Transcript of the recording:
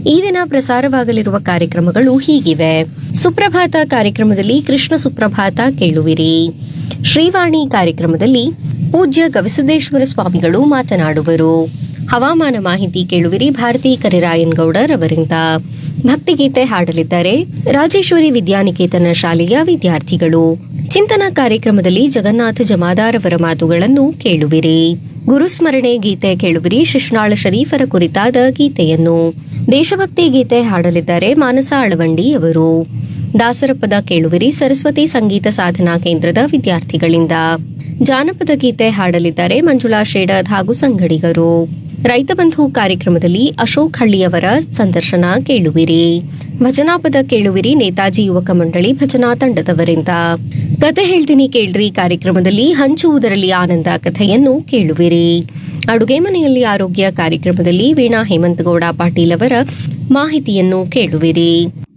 ಈ ದಿನ ಪ್ರಸಾರವಾಗಲಿರುವ ಕಾರ್ಯಕ್ರಮಗಳು ಹೀಗಿವೆ ಸುಪ್ರಭಾತ ಕಾರ್ಯಕ್ರಮದಲ್ಲಿ ಕೃಷ್ಣ ಸುಪ್ರಭಾತ ಕೇಳುವಿರಿ ಶ್ರೀವಾಣಿ ಕಾರ್ಯಕ್ರಮದಲ್ಲಿ ಪೂಜ್ಯ ಗವಿಸಿದ್ದೇಶ್ವರ ಸ್ವಾಮಿಗಳು ಮಾತನಾಡುವರು ಹವಾಮಾನ ಮಾಹಿತಿ ಕೇಳುವಿರಿ ಭಾರತಿ ಕರಿರಾಯನ್ ಗೌಡರ್ ಅವರಿಂದ ಭಕ್ತಿಗೀತೆ ಹಾಡಲಿದ್ದಾರೆ ರಾಜೇಶ್ವರಿ ವಿದ್ಯಾನಿಕೇತನ ಶಾಲೆಯ ವಿದ್ಯಾರ್ಥಿಗಳು ಚಿಂತನಾ ಕಾರ್ಯಕ್ರಮದಲ್ಲಿ ಜಗನ್ನಾಥ ಜಮಾದಾರ್ ಅವರ ಮಾತುಗಳನ್ನು ಕೇಳುವಿರಿ ಗುರುಸ್ಮರಣೆ ಗೀತೆ ಕೇಳುವಿರಿ ಶಿಶ್ನಾಳ ಶರೀಫರ ಕುರಿತಾದ ಗೀತೆಯನ್ನು ದೇಶಭಕ್ತಿ ಗೀತೆ ಹಾಡಲಿದ್ದಾರೆ ಮಾನಸ ಅಳವಂಡಿ ಅವರು ದಾಸರಪದ ಕೇಳುವಿರಿ ಸರಸ್ವತಿ ಸಂಗೀತ ಸಾಧನಾ ಕೇಂದ್ರದ ವಿದ್ಯಾರ್ಥಿಗಳಿಂದ ಜಾನಪದ ಗೀತೆ ಹಾಡಲಿದ್ದಾರೆ ಮಂಜುಳಾ ಶೇಡದ್ ಹಾಗೂ ಸಂಗಡಿಗರು ರೈತ ಬಂಧು ಕಾರ್ಯಕ್ರಮದಲ್ಲಿ ಅಶೋಕ್ ಹಳ್ಳಿಯವರ ಸಂದರ್ಶನ ಕೇಳುವಿರಿ ಭಜನಾಪದ ಕೇಳುವಿರಿ ನೇತಾಜಿ ಯುವಕ ಮಂಡಳಿ ಭಜನಾ ತಂಡದವರಿಂದ ಕತೆ ಹೇಳ್ತೀನಿ ಕೇಳ್ರಿ ಕಾರ್ಯಕ್ರಮದಲ್ಲಿ ಹಂಚುವುದರಲ್ಲಿ ಆನಂದ ಕಥೆಯನ್ನು ಕೇಳುವಿರಿ ಅಡುಗೆ ಮನೆಯಲ್ಲಿ ಆರೋಗ್ಯ ಕಾರ್ಯಕ್ರಮದಲ್ಲಿ ವೀಣಾ ಹೇಮಂತಗೌಡ ಪಾಟೀಲ್ ಅವರ ಮಾಹಿತಿಯನ್ನು ಕೇಳುವಿರಿ